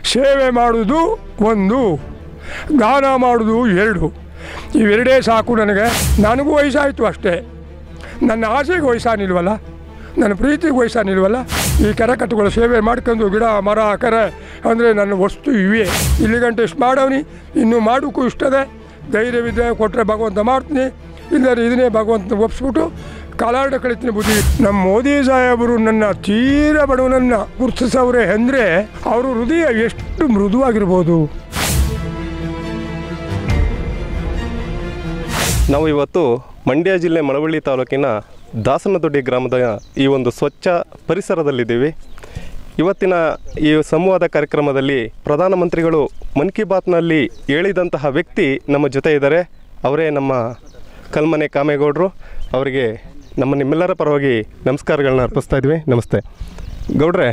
ಸೇವೆ ಮಾಡುವುದು ಒಂದು ದಾನ ಮಾಡುವುದು ಎರಡು ಇವೆರಡೇ ಸಾಕು ನನಗೆ ನನಗೂ ವಯಸ್ಸಾಯಿತು ಅಷ್ಟೇ ನನ್ನ ಆಸೆಗೆ ವಯಸ್ಸಾನಿಲ್ವಲ್ಲ ನನ್ನ ಪ್ರೀತಿಗೆ ವಯಸ್ಸಾನಿಲ್ವಲ್ಲ ಈ ಕೆರೆ ಕಟ್ಟುಗಳ ಸೇವೆ ಮಾಡ್ಕೊಂಡು ಗಿಡ ಮರ ಕೆರೆ ಅಂದರೆ ನನ್ನ ವಸ್ತು ಇವೆ ಇಲ್ಲಿ ಗಂಟೆ ಇಷ್ಟು ಮಾಡವನಿ ಇನ್ನೂ ಮಾಡೋಕ್ಕೂ ಇಷ್ಟದೆ ಧೈರ್ಯವಿದ್ದರೆ ಕೊಟ್ಟರೆ ಭಗವಂತ ಮಾಡ್ತೀನಿ ಇಲ್ಲದ್ರೆ ಇದನ್ನೇ ಭಗವಂತನ ಒಪ್ಸ್ಬಿಟ್ಟು ಕಾಲಾಡ ಕಳಿತೀನಿ ಬುದ್ಧಿ ನಮ್ಮ ಮೋದಿ ಸಾಹೇಬರು ನನ್ನ ತೀರ ಬಡವನನ್ನು ಗುರುತಿಸವ್ರೆ ಅಂದರೆ ಅವರು ಹೃದಯ ಎಷ್ಟು ಮೃದುವಾಗಿರ್ಬೋದು ನಾವು ಇವತ್ತು ಮಂಡ್ಯ ಜಿಲ್ಲೆ ಮಳವಳ್ಳಿ ತಾಲೂಕಿನ ದಾಸನದೊಡ್ಡಿ ಗ್ರಾಮದ ಈ ಒಂದು ಸ್ವಚ್ಛ ಪರಿಸರದಲ್ಲಿದ್ದೀವಿ ಇವತ್ತಿನ ಈ ಸಂವಾದ ಕಾರ್ಯಕ್ರಮದಲ್ಲಿ ಪ್ರಧಾನಮಂತ್ರಿಗಳು ಮನ್ ಕಿ ಬಾತ್ನಲ್ಲಿ ಹೇಳಿದಂತಹ ವ್ಯಕ್ತಿ ನಮ್ಮ ಜೊತೆ ಇದ್ದಾರೆ ಅವರೇ ನಮ್ಮ ಕಲ್ಮನೆ ಕಾಮೇಗೌಡರು ಅವರಿಗೆ ನಮ್ಮ ನಿಮ್ಮೆಲ್ಲರ ಪರವಾಗಿ ನಮಸ್ಕಾರಗಳನ್ನ ಅರ್ಪಿಸ್ತಾ ಇದ್ವಿ ನಮಸ್ತೆ ಗೌಡ್ರೆ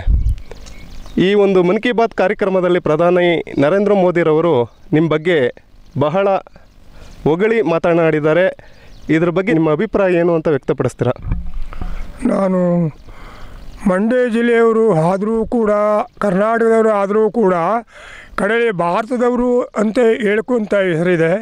ಈ ಒಂದು ಮನ್ ಕಿ ಬಾತ್ ಕಾರ್ಯಕ್ರಮದಲ್ಲಿ ಪ್ರಧಾನಿ ನರೇಂದ್ರ ಮೋದಿರವರು ನಿಮ್ಮ ಬಗ್ಗೆ ಬಹಳ ಹೊಗಳಿ ಮಾತನಾಡಿದ್ದಾರೆ ಇದ್ರ ಬಗ್ಗೆ ನಿಮ್ಮ ಅಭಿಪ್ರಾಯ ಏನು ಅಂತ ವ್ಯಕ್ತಪಡಿಸ್ತೀರಾ ನಾನು ಮಂಡ್ಯ ಜಿಲ್ಲೆಯವರು ಆದರೂ ಕೂಡ ಕರ್ನಾಟಕದವರು ಆದರೂ ಕೂಡ ಕಡೆಗೆ ಭಾರತದವರು ಅಂತ ಹೇಳ್ಕೊಂತ ಹೆಸರಿದೆ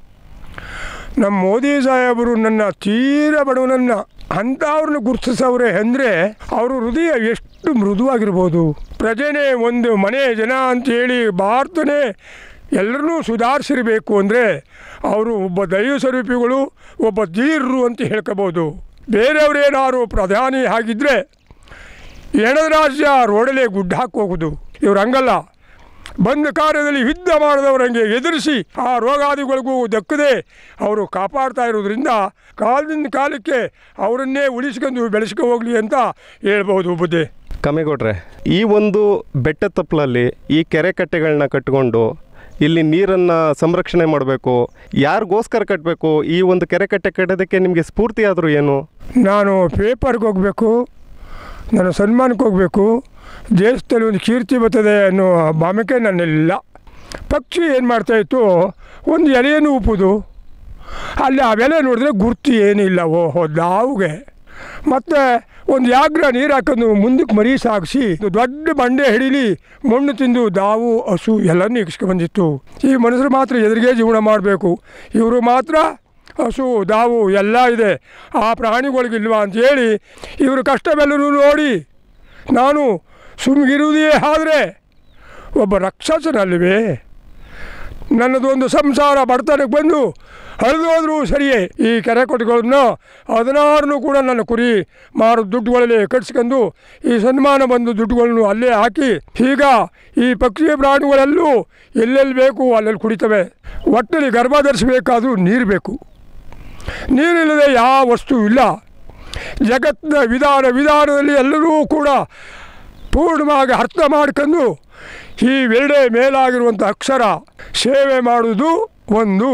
ನಮ್ಮ ಮೋದಿ ಸಾಹೇಬರು ನನ್ನ ತೀರ ಬಡವನನ್ನು ಅಂಥವ್ರನ್ನ ಗುರುತಿಸವ್ರೆ ಅಂದರೆ ಅವರು ಹೃದಯ ಎಷ್ಟು ಮೃದುವಾಗಿರ್ಬೋದು ಪ್ರಜೆನೇ ಒಂದು ಮನೆ ಜನ ಅಂತೇಳಿ ಭಾರತನೇ ಎಲ್ಲರನ್ನೂ ಸುಧಾರಿಸಿರಬೇಕು ಅಂದರೆ ಅವರು ಒಬ್ಬ ದೈವ ಸ್ವರೂಪಿಗಳು ಒಬ್ಬ ಧೀರರು ಅಂತ ಹೇಳ್ಕೋಬೋದು ಬೇರೆಯವರೇನಾದ್ರು ಪ್ರಧಾನಿ ಆಗಿದ್ದರೆ ಎಣದ ರಾಜ್ಯ ರೋಡಲ್ಲೇ ಗುಡ್ಡ ಹಾಕಿ ಹೋಗೋದು ಇವ್ರು ಹಂಗಲ್ಲ ಬಂದ ಕಾರ್ಯದಲ್ಲಿ ಯುದ್ಧ ಮಾಡಿದವರಂಗೆ ಎದುರಿಸಿ ಆ ರೋಗಾದಿಗಳಿಗೂ ದಕ್ಕದೆ ಅವರು ಕಾಪಾಡ್ತಾ ಇರೋದ್ರಿಂದ ಕಾಲದಿಂದ ಕಾಲಕ್ಕೆ ಅವರನ್ನೇ ಉಳಿಸ್ಕೊಂಡು ಬೆಳೆಸ್ಕೊ ಹೋಗಲಿ ಅಂತ ಹೇಳ್ಬೋದು ಬುದ್ಧಿ ಕಾಮೇಗೌಡ್ರೆ ಈ ಒಂದು ಬೆಟ್ಟ ತಪ್ಪಲಲ್ಲಿ ಈ ಕೆರೆ ಕಟ್ಟೆಗಳನ್ನ ಕಟ್ಟಿಕೊಂಡು ಇಲ್ಲಿ ನೀರನ್ನು ಸಂರಕ್ಷಣೆ ಮಾಡಬೇಕು ಯಾರಿಗೋಸ್ಕರ ಕಟ್ಟಬೇಕು ಈ ಒಂದು ಕೆರೆ ಕಟ್ಟೆ ಕಟ್ಟೋದಕ್ಕೆ ನಿಮಗೆ ಸ್ಫೂರ್ತಿ ಆದರೂ ಏನು ನಾನು ಪೇಪರ್ಗೆ ಹೋಗಬೇಕು ನಾನು ಸನ್ಮಾನಕ್ಕೆ ಹೋಗಬೇಕು ದೇಶದಲ್ಲಿ ಒಂದು ಕೀರ್ತಿ ಬರ್ತದೆ ಅನ್ನೋ ಭಾಮಕ್ಕೆ ನನ್ನೆಲ್ಲ ಪಕ್ಷಿ ಏನು ಮಾಡ್ತಾಯಿತ್ತು ಒಂದು ಎಲೆಯನ್ನು ಉಪ್ಪುದು ಅಲ್ಲಿ ಅವೆಲೆ ನೋಡಿದ್ರೆ ಗುರ್ತು ಏನಿಲ್ಲ ಓಹೋ ದಾವುಗೆ ಮತ್ತು ಒಂದು ಯಾಗ್ರ ನೀರು ಹಾಕೊಂಡು ಮುಂದಕ್ಕೆ ಮರಿ ಸಾಗಿಸಿ ದೊಡ್ಡ ಬಂಡೆ ಹಿಡೀಲಿ ಮಣ್ಣು ತಿಂದು ದಾವು ಹಸು ಎಲ್ಲನೂ ಇಕ್ಸ್ಕೊ ಬಂದಿತ್ತು ಈ ಮನುಷ್ಯರು ಮಾತ್ರ ಎದುರಿಗೆ ಜೀವನ ಮಾಡಬೇಕು ಇವರು ಮಾತ್ರ ಹಸು ದಾವು ಎಲ್ಲ ಇದೆ ಆ ಪ್ರಾಣಿಗಳಿಗಿಲ್ವಾ ಅಂತೇಳಿ ಇವರು ಕಷ್ಟವೆಲ್ಲರೂ ನೋಡಿ ನಾನು ಸುಮ್ಗಿರುವುದೇ ಆದರೆ ಒಬ್ಬ ರಾಕ್ಷಸನಲ್ವೇ ನನ್ನದೊಂದು ಸಂಸಾರ ಬಡತನಕ್ಕೆ ಬಂದು ಹರಿದೋದ್ರೂ ಸರಿಯೇ ಈ ಕೆರೆ ಕೊಟ್ಟುಗಳನ್ನು ಹದಿನಾರನ್ನು ಕೂಡ ನನ್ನ ಕುರಿ ಮಾರು ದುಡ್ಡುಗಳಲ್ಲಿ ಕಟ್ಸ್ಕೊಂಡು ಈ ಸನ್ಮಾನ ಬಂದು ದುಡ್ಡುಗಳನ್ನು ಅಲ್ಲೇ ಹಾಕಿ ಈಗ ಈ ಪಕ್ಷಿ ಪ್ರಾಣಿಗಳೆಲ್ಲೂ ಎಲ್ಲೆಲ್ಲಿ ಬೇಕು ಅಲ್ಲೆಲ್ಲಿ ಕುಡಿತವೆ ಒಟ್ಟಲ್ಲಿ ಗರ್ಭ ಧರಿಸಬೇಕಾದ್ರೂ ನೀರು ಬೇಕು ನೀರಿಲ್ಲದೆ ಯಾವ ವಸ್ತು ಇಲ್ಲ ಜಗತ್ತಿನ ವಿಧಾನ ವಿಧಾನದಲ್ಲಿ ಎಲ್ಲರೂ ಕೂಡ ಪೂರ್ಣವಾಗಿ ಅರ್ಥ ಮಾಡ್ಕೊಂಡು ಈ ಎರಡೇ ಮೇಲಾಗಿರುವಂಥ ಅಕ್ಷರ ಸೇವೆ ಮಾಡುವುದು ಒಂದು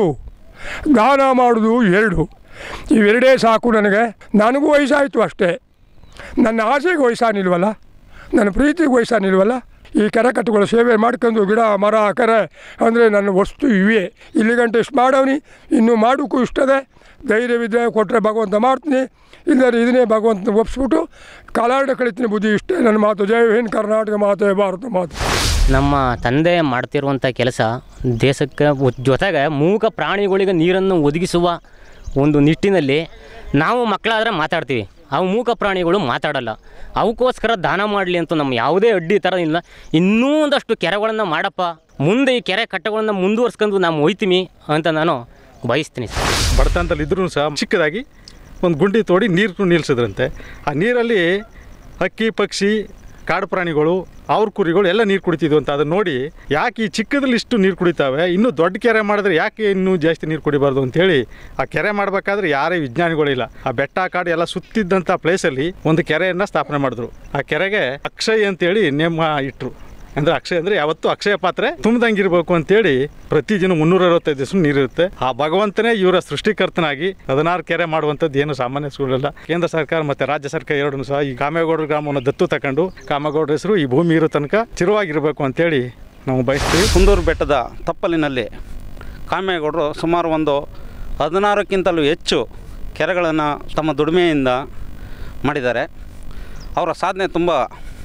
ದಾನ ಮಾಡುವುದು ಎರಡು ಇವೆರಡೇ ಸಾಕು ನನಗೆ ನನಗೂ ವಯಸ್ಸಾಯಿತು ಅಷ್ಟೇ ನನ್ನ ಆಸೆಗೆ ವಯಸ್ಸಾನಿಲ್ವಲ್ಲ ನನ್ನ ಪ್ರೀತಿಗೆ ವಯಸ್ಸಾನಿಲ್ವಲ್ಲ ಈ ಕೆರೆ ಕಟ್ಟುಗಳ ಸೇವೆ ಮಾಡ್ಕೊಂಡು ಗಿಡ ಮರ ಕೆರೆ ಅಂದರೆ ನನ್ನ ವಸ್ತು ಇವೆ ಇಲ್ಲಿ ಗಂಟೆ ಇಷ್ಟು ಮಾಡವನಿ ಇನ್ನೂ ಮಾಡೋಕ್ಕೂ ಇಷ್ಟದೆ ಧೈರ್ಯವಿದ್ದರೆ ಕೊಟ್ಟರೆ ಭಗವಂತ ಮಾಡ್ತೀನಿ ಇಲ್ಲದ್ರೆ ಇದನ್ನೇ ಭಗವಂತನ ಒಪ್ಸ್ಬಿಟ್ಟು ಕಾಲಾಡ ಕಳಿತೀನಿ ಬುದ್ಧಿ ಇಷ್ಟೇ ನನ್ನ ಮಾತು ಜೈ ಹಿಂದ್ ಕರ್ನಾಟಕ ಮಾತೆ ಭಾರತ ಮಾತು ನಮ್ಮ ತಂದೆ ಮಾಡ್ತಿರುವಂಥ ಕೆಲಸ ದೇಶಕ್ಕೆ ಒ- ಜೊತೆಗೆ ಮೂಕ ಪ್ರಾಣಿಗಳಿಗೆ ನೀರನ್ನು ಒದಗಿಸುವ ಒಂದು ನಿಟ್ಟಿನಲ್ಲಿ ನಾವು ಮಕ್ಕಳಾದರೆ ಮಾತಾಡ್ತೀವಿ ಅವು ಮೂಕ ಪ್ರಾಣಿಗಳು ಮಾತಾಡಲ್ಲ ಅವಕ್ಕೋಸ್ಕರ ದಾನ ಮಾಡಲಿ ಅಂತ ನಮ್ಮ ಯಾವುದೇ ಅಡ್ಡಿ ಥರ ಇಲ್ಲ ಇನ್ನೂ ಒಂದಷ್ಟು ಕೆರೆಗಳನ್ನು ಮಾಡಪ್ಪ ಮುಂದೆ ಈ ಕೆರೆ ಕಟ್ಟೆಗಳನ್ನು ಮುಂದುವರ್ಸ್ಕೊಂಡು ನಾವು ಒಯ್ತೀವಿ ಅಂತ ನಾನು ಬಯಸ್ತೀನಿ ಸರ್ ಬಡತನದಲ್ಲಿ ಇದ್ರೂ ಸಹ ಚಿಕ್ಕದಾಗಿ ಒಂದು ಗುಂಡಿ ತೋಡಿ ನೀರು ನಿಲ್ಲಿಸಿದ್ರಂತೆ ಆ ನೀರಲ್ಲಿ ಹಕ್ಕಿ ಪಕ್ಷಿ ಕಾಡು ಪ್ರಾಣಿಗಳು ಅವ್ರ ಕುರಿಗಳು ಎಲ್ಲ ನೀರು ಕುಡಿತಿದ್ವು ಅಂತ ಅದನ್ನ ನೋಡಿ ಯಾಕೆ ಈ ಚಿಕ್ಕದಲ್ಲಿ ಇಷ್ಟು ನೀರು ಕುಡಿತಾವೆ ಇನ್ನೂ ದೊಡ್ಡ ಕೆರೆ ಮಾಡಿದ್ರೆ ಯಾಕೆ ಇನ್ನೂ ಜಾಸ್ತಿ ನೀರು ಕುಡಿಬಾರ್ದು ಅಂತೇಳಿ ಆ ಕೆರೆ ಮಾಡಬೇಕಾದ್ರೆ ಯಾರೇ ವಿಜ್ಞಾನಿಗಳಿಲ್ಲ ಆ ಬೆಟ್ಟ ಕಾಡು ಎಲ್ಲ ಸುತ್ತಿದ್ದಂಥ ಪ್ಲೇಸಲ್ಲಿ ಒಂದು ಕೆರೆಯನ್ನು ಸ್ಥಾಪನೆ ಮಾಡಿದ್ರು ಆ ಕೆರೆಗೆ ಅಕ್ಷಯ್ ಅಂತೇಳಿ ನೇಮ ಇಟ್ಟರು ಅಂದ್ರೆ ಅಕ್ಷಯ ಅಂದ್ರೆ ಯಾವತ್ತು ಅಕ್ಷಯ ಪಾತ್ರೆ ತುಂಬದಂಗಿರ್ಬೇಕು ಅಂತೇಳಿ ಪ್ರತಿದಿನ ಮುನ್ನೂರ ಅರವತ್ತೈದು ದಿವಸ ನೀರಿರುತ್ತೆ ಆ ಭಗವಂತನೇ ಇವರ ಸೃಷ್ಟಿಕರ್ತನಾಗಿ ಹದಿನಾರು ಕೆರೆ ಮಾಡುವಂಥದ್ದು ಏನು ಸಾಮಾನ್ಯ ಸುಳ್ಳಲ್ಲ ಕೇಂದ್ರ ಸರ್ಕಾರ ಮತ್ತೆ ರಾಜ್ಯ ಸರ್ಕಾರ ಎರಡೂ ಸಹ ಈ ಕಾಮೇಗೌಡರ ಗ್ರಾಮವನ್ನು ದತ್ತು ತಕೊಂಡು ಕಾಮೇಗೌಡರ ಹೆಸರು ಈ ಭೂಮಿ ಇರೋ ತನಕ ಚಿರವಾಗಿರಬೇಕು ಅಂತೇಳಿ ನಾವು ಬಯಸ್ತೀವಿ ಕುಂದೂರು ಬೆಟ್ಟದ ತಪ್ಪಲಿನಲ್ಲಿ ಕಾಮೇಗೌಡರು ಸುಮಾರು ಒಂದು ಹದಿನಾರಕ್ಕಿಂತಲೂ ಹೆಚ್ಚು ಕೆರೆಗಳನ್ನು ತಮ್ಮ ದುಡಿಮೆಯಿಂದ ಮಾಡಿದ್ದಾರೆ ಅವರ ಸಾಧನೆ ತುಂಬ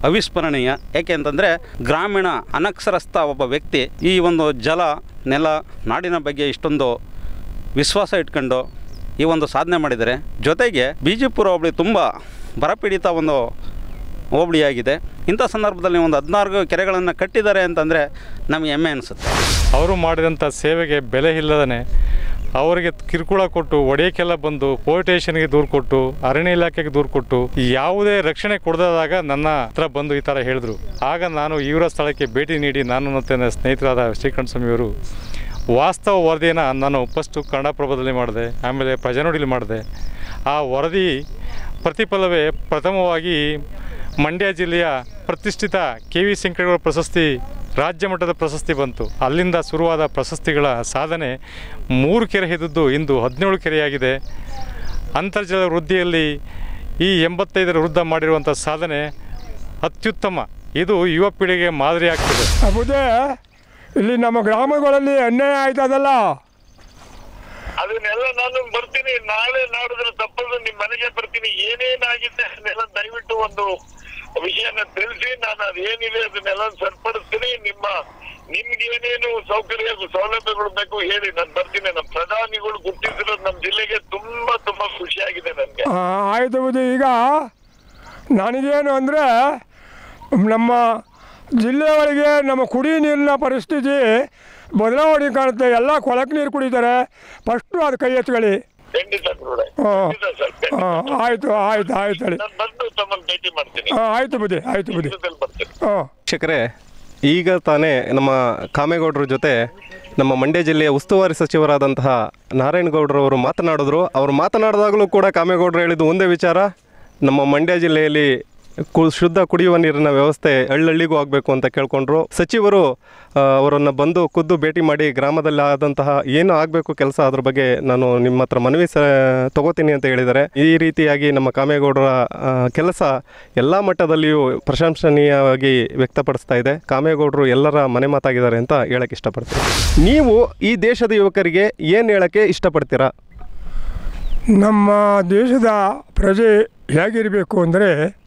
ಅವಿಸ್ಮರಣೀಯ ಏಕೆ ಅಂತಂದರೆ ಗ್ರಾಮೀಣ ಅನಕ್ಷರಸ್ಥ ಒಬ್ಬ ವ್ಯಕ್ತಿ ಈ ಒಂದು ಜಲ ನೆಲ ನಾಡಿನ ಬಗ್ಗೆ ಇಷ್ಟೊಂದು ವಿಶ್ವಾಸ ಇಟ್ಕೊಂಡು ಈ ಒಂದು ಸಾಧನೆ ಮಾಡಿದ್ದಾರೆ ಜೊತೆಗೆ ಬಿಜಿಪುರ ಹೋಬಳಿ ತುಂಬ ಬರಪೀಡಿತ ಒಂದು ಹೋಬಳಿಯಾಗಿದೆ ಇಂಥ ಸಂದರ್ಭದಲ್ಲಿ ಒಂದು ಹದಿನಾರು ಕೆರೆಗಳನ್ನು ಕಟ್ಟಿದ್ದಾರೆ ಅಂತಂದರೆ ನಮಗೆ ಹೆಮ್ಮೆ ಅನಿಸುತ್ತೆ ಅವರು ಮಾಡಿದಂಥ ಸೇವೆಗೆ ಬೆಲೆ ಇಲ್ಲದೇ ಅವರಿಗೆ ಕಿರುಕುಳ ಕೊಟ್ಟು ಒಡೆಯಕ್ಕೆಲ್ಲ ಬಂದು ಪೊಲೀಸ್ ಸ್ಟೇಷನ್ಗೆ ದೂರು ಕೊಟ್ಟು ಅರಣ್ಯ ಇಲಾಖೆಗೆ ದೂರು ಕೊಟ್ಟು ಯಾವುದೇ ರಕ್ಷಣೆ ಕೊಡದಾಗ ನನ್ನ ಹತ್ರ ಬಂದು ಈ ಥರ ಹೇಳಿದ್ರು ಆಗ ನಾನು ಇವರ ಸ್ಥಳಕ್ಕೆ ಭೇಟಿ ನೀಡಿ ನಾನು ಮತ್ತು ನನ್ನ ಸ್ನೇಹಿತರಾದ ಶ್ರೀಕಂಠ ಸ್ವಾಮಿಯವರು ವಾಸ್ತವ ವರದಿಯನ್ನು ನಾನು ಫಸ್ಟು ಕನ್ನಡಪ್ರಭದಲ್ಲಿ ಮಾಡಿದೆ ಆಮೇಲೆ ಪ್ರಜಾನುಡಿಲಿ ಮಾಡಿದೆ ಆ ವರದಿ ಪ್ರತಿಫಲವೇ ಪ್ರಥಮವಾಗಿ ಮಂಡ್ಯ ಜಿಲ್ಲೆಯ ಪ್ರತಿಷ್ಠಿತ ಕೆ ವಿ ಶಂಕರಗೌಡ ಪ್ರಶಸ್ತಿ ರಾಜ್ಯ ಮಟ್ಟದ ಪ್ರಶಸ್ತಿ ಬಂತು ಅಲ್ಲಿಂದ ಶುರುವಾದ ಪ್ರಶಸ್ತಿಗಳ ಸಾಧನೆ ಮೂರು ಕೆರೆ ಇದ್ದದ್ದು ಇಂದು ಹದಿನೇಳು ಕೆರೆಯಾಗಿದೆ ಅಂತರ್ಜಲ ವೃದ್ಧಿಯಲ್ಲಿ ಈ ಎಂಬತ್ತೈದರ ವೃದ್ಧ ಮಾಡಿರುವಂಥ ಸಾಧನೆ ಅತ್ಯುತ್ತಮ ಇದು ಯುವ ಪೀಳಿಗೆಗೆ ಮಾದರಿ ಆಗ್ತದೆ ಅಬುದೇ ಇಲ್ಲಿ ನಮ್ಮ ಗ್ರಾಮಗಳಲ್ಲಿ ಅನ್ಯಾಯ ಆಯ್ತದಲ್ಲ ಅದನ್ನೆಲ್ಲ ನಾನು ಬರ್ತೀನಿ ನಾಳೆ ನಾಡಿದ್ರೆ ತಪ್ಪದು ನಿಮ್ ಮನೆಗೆ ಬರ್ತೀನಿ ಏನೇನಾಗಿದೆ ಅದನ್ನೆಲ್ಲ ದಯವಿಟ್ಟು ಒಂದು ವಿಷಯನ ತಿಳಿಸಿ ನಾನು ಅದೇನಿದೆ ಅದನ್ನೆಲ್ಲ ಸರಿಪಡಿಸ್ತೀನಿ ನಿಮ್ಮ ನಿಮ್ಗೆ ಏನೇನು ಸೌಕರ್ಯ ಸೌಲಭ್ಯಗಳು ಬೇಕು ಹೇಳಿ ನಾನು ಬರ್ತೀನಿ ನಮ್ಮ ಪ್ರಧಾನಿಗಳು ಗುರ್ತಿಸಿರೋದು ನಮ್ಮ ಜಿಲ್ಲೆಗೆ ತುಂಬಾ ತುಂಬಾ ಖುಷಿಯಾಗಿದೆ ನನ್ಗೆ ಆ, ಆಯ್ತು ಬುದ್ಧಿ ಈಗ ನನಗೇನು ಅಂದರೆ ನಮ್ಮ ಜಿಲ್ಲೆಯೊಳಗೆ ನಮ್ಮ ಕುಡಿ ನೀರಿನ ಪರಿಸ್ಥಿತಿ ಬದಲಾವಣೆ ಕಾಣುತ್ತೆ ಎಲ್ಲ ಕೊಳಕ್ಕೆ ನೀರು ಕುಡಿತಾರೆ ಫಸ್ಟು ಅದು ಕೈ ಎತ್ಕೊಳ್ಳಿ ಖಂಡಿತ ಗುರುಗಳೇ. ಹಾಂ ಖಂಡಿತ ಸರ್ ಖಂಡಿತ. ಹಾಂ ಆಯಿತು ಆಯ್ತು ಆಯ್ತು ಹೇಳಿ ನಾನು ಬಂದು ತಮ್ಮನ್ನು ಭೇಟಿ ಮಾಡ್ತೀನಿ ಹಾಂ ಆಯಿತು ಬುದ್ಧಿ ಆಯಿತು ಬುದ್ಧಿ ಜೊತೆಲಿ ಬರ್ತೀನಿ ಹಾಂ ವೀಕ್ಷಕರೇ ಈಗ ತಾನೇ ನಮ್ಮ ಕಾಮೇಗೌಡರ ಜೊತೆ ನಮ್ಮ ಮಂಡ್ಯ ಜಿಲ್ಲೆಯ ಉಸ್ತುವಾರಿ ಸಚಿವರಾದಂತಹ ನಾರಾಯಣಗೌಡರವರು ಮಾತನಾಡಿದ್ರು ಅವರು ಮಾತನಾಡಿದಾಗಲೂ ಕೂಡ ಕಾಮೇಗೌಡರು ಹೇಳಿದ್ದು ಒಂದೇ ವಿಚಾರ ನಮ್ಮ ಮಂಡ್ಯ ಜಿಲ್ಲೆಯಲ್ಲಿ ಕು ಶುದ್ಧ ಕುಡಿಯುವ ನೀರಿನ ವ್ಯವಸ್ಥೆ ಹಳ್ಳಹಳ್ಳಿಗೂ ಆಗಬೇಕು ಅಂತ ಕೇಳ್ಕೊಂಡ್ರು ಸಚಿವರು ಅವರನ್ನು ಬಂದು ಖುದ್ದು ಭೇಟಿ ಮಾಡಿ ಗ್ರಾಮದಲ್ಲಿ ಆದಂತಹ ಏನು ಆಗಬೇಕು ಕೆಲಸ ಅದ್ರ ಬಗ್ಗೆ ನಾನು ನಿಮ್ಮ ಹತ್ರ ಮನವಿ ಸ ತಗೋತೀನಿ ಅಂತ ಹೇಳಿದ್ದಾರೆ ಈ ರೀತಿಯಾಗಿ ನಮ್ಮ ಕಾಮೇಗೌಡರ ಆ, ಕೆಲಸ ಎಲ್ಲ ಮಟ್ಟದಲ್ಲಿಯೂ ಪ್ರಶಂಸನೀಯವಾಗಿ ವ್ಯಕ್ತಪಡಿಸ್ತಾ ಇದೆ ಕಾಮೇಗೌಡರು ಎಲ್ಲರ ಮನೆ ಮಾತಾಗಿದ್ದಾರೆ ಅಂತ ಹೇಳಕ್ಕೆ ಇಷ್ಟಪಡ್ತೀನಿ ನೀವು ಈ ದೇಶದ ಯುವಕರಿಗೆ ಏನು ಹೇಳಕ್ಕೆ ಇಷ್ಟಪಡ್ತೀರಾ ನಮ್ಮ ದೇಶದ ಪ್ರಜೆ ಹೇಗಿರಬೇಕು ಅಂದರೆ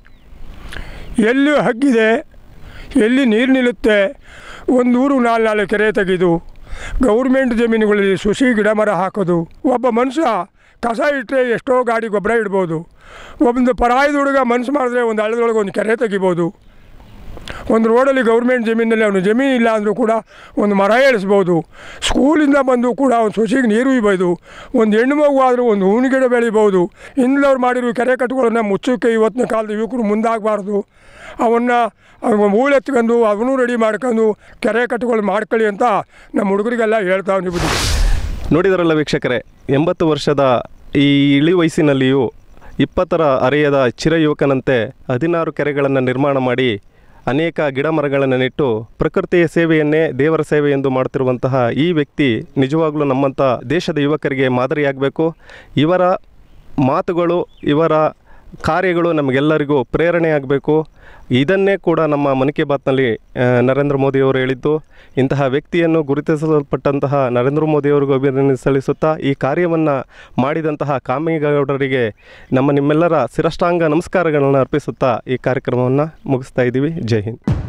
ಎಲ್ಲಿ ಹಗ್ಗಿದೆ ಎಲ್ಲಿ ನೀರು ನಿಲ್ಲುತ್ತೆ ಒಂದು ಊರು ನಾಲ್ಕು ನಾಲ್ಕು ಕೆರೆ ತೆಗೆದು ಗೌರ್ಮೆಂಟ್ ಜಮೀನುಗಳಲ್ಲಿ ಸುಸಿ ಗಿಡ ಮರ ಹಾಕೋದು ಒಬ್ಬ ಮನುಷ್ಯ ಕಸ ಇಟ್ಟರೆ ಎಷ್ಟೋ ಗಾಡಿ ಗೊಬ್ಬರ ಇಡ್ಬೋದು ಒಂದು ಪರಾಯದ ಹುಡುಗ ಮನಸ್ಸು ಮಾಡಿದ್ರೆ ಒಂದು ಹಳ್ಳದೊಳಗೆ ಒಂದು ಕೆರೆ ತೆಗಿಬೋದು ಒಂದು ರೋಡಲ್ಲಿ ಗೌರ್ಮೆಂಟ್ ಜಮೀನಲ್ಲಿ ಅವನು ಜಮೀನು ಇಲ್ಲ ಅಂದರೂ ಕೂಡ ಒಂದು ಮರ ಏಳಿಸ್ಬೋದು ಸ್ಕೂಲಿಂದ ಬಂದು ಕೂಡ ಒಂದು ಸೊಸೆಗೆ ನೀರು ಇಬೋದು ಒಂದು ಹೆಣ್ಣು ಮಗು ಆದರೂ ಒಂದು ಹೂವಿನ ಗಿಡ ಬೆಳಿಬೋದು ಹಿಂದಿನವ್ರು ಮಾಡಿರೋ ಕೆರೆ ಕಟ್ಟುಗಳನ್ನ ಮುಚ್ಚೋಕ್ಕೆ ಇವತ್ತಿನ ಕಾಲದ ಯುವಕರು ಮುಂದಾಗಬಾರ್ದು ಅವನ್ನ ಹೂಳೆತ್ಕೊಂಡು ಅವನು ರೆಡಿ ಮಾಡ್ಕೊಂಡು ಕೆರೆ ಕಟ್ಟುಗಳು ಮಾಡ್ಕೊಳ್ಳಿ ಅಂತ ನಮ್ಮ ಹುಡುಗರಿಗೆಲ್ಲ ಹೇಳ್ತಾವ್ನಿ ಬುದ್ಧಿ ನೋಡಿದರಲ್ಲ ವೀಕ್ಷಕರೇ ಎಂಬತ್ತು ವರ್ಷದ ಈ ಇಳಿ ವಯಸ್ಸಿನಲ್ಲಿಯೂ ಇಪ್ಪತ್ತರ ಅರೆಯದ ಚಿರ ಯುವಕನಂತೆ ಹದಿನಾರು ಕೆರೆಗಳನ್ನು ನಿರ್ಮಾಣ ಮಾಡಿ ಅನೇಕ ಗಿಡ ಮರಗಳನ್ನು ನೆಟ್ಟು ಪ್ರಕೃತಿಯ ಸೇವೆಯನ್ನೇ ದೇವರ ಸೇವೆ ಎಂದು ಮಾಡುತ್ತಿರುವಂತಹ ಈ ವ್ಯಕ್ತಿ ನಿಜವಾಗ್ಲೂ ನಮ್ಮಂಥ ದೇಶದ ಯುವಕರಿಗೆ ಮಾದರಿಯಾಗಬೇಕು ಇವರ ಮಾತುಗಳು ಇವರ ಕಾರ್ಯಗಳು ನಮಗೆಲ್ಲರಿಗೂ ಪ್ರೇರಣೆಯಾಗಬೇಕು ಇದನ್ನೇ ಕೂಡ ನಮ್ಮ ಮನ್ ಕಿ ಬಾತ್ನಲ್ಲಿ ಆ, ನರೇಂದ್ರ ಮೋದಿಯವರು ಹೇಳಿದ್ದು ಇಂತಹ ವ್ಯಕ್ತಿಯನ್ನು ಗುರುತಿಸಲ್ಪಟ್ಟಂತಹ ನರೇಂದ್ರ ಮೋದಿಯವರಿಗೂ ಅಭಿನಂದನೆ ಸಲ್ಲಿಸುತ್ತಾ ಈ ಕಾರ್ಯವನ್ನು ಮಾಡಿದಂತಹ ಕಾಮೇಗೌಡರಿಗೆ ನಮ್ಮ ನಿಮ್ಮೆಲ್ಲರ ಶಿರಷ್ಟಾಂಗ ನಮಸ್ಕಾರಗಳನ್ನು ಅರ್ಪಿಸುತ್ತಾ ಈ ಕಾರ್ಯಕ್ರಮವನ್ನು ಮುಗಿಸ್ತಾ ಇದ್ದೀವಿ ಜೈ ಹಿಂದ್